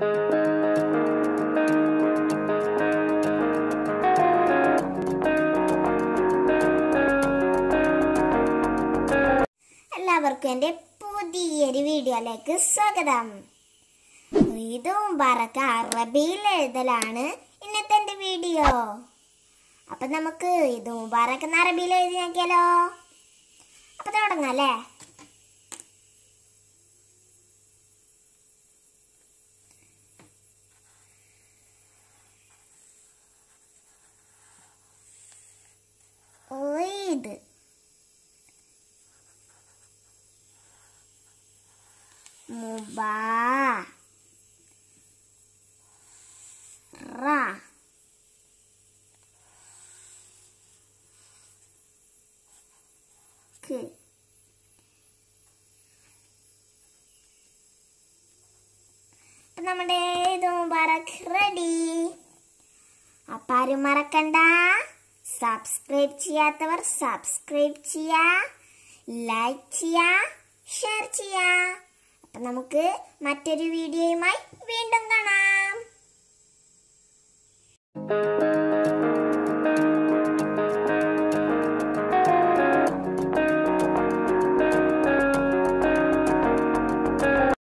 എല്ലാവർക്കും എൻ്റെ പുതിയൊരു വീഡിയോയിലേക്ക് സ്വാഗതം ഇത് മുബാറക്ക് അറബിയിൽ എഴുതലാണ് ഇന്നത്തെ എൻ്റെ വീഡിയോ അപ്പൊ നമുക്ക് ഇത് മുബാറക്ക് എന്ന് അറബിയിൽ എഴുതി നോക്കിയാലോ അപ്പൊ തുടങ്ങാം അല്ലേ ഇത് മുബാ റ ക്ക് ഇപ്പൊ നമ്മുടെ ഇത് മുബാറക്ക് റെഡി അപ്പൊ ആരും മറക്കണ്ട സബ്സ്ക്രൈബ് ചെയ്യാത്തവർ സബ്സ്ക്രൈബ് ചെയ്യാ ലൈക്ക് ചെയ്യാ ഷെയർ ചെയ്യാ അപ്പൊ നമുക്ക് മറ്റൊരു വീഡിയോയുമായി വീണ്ടും കാണാം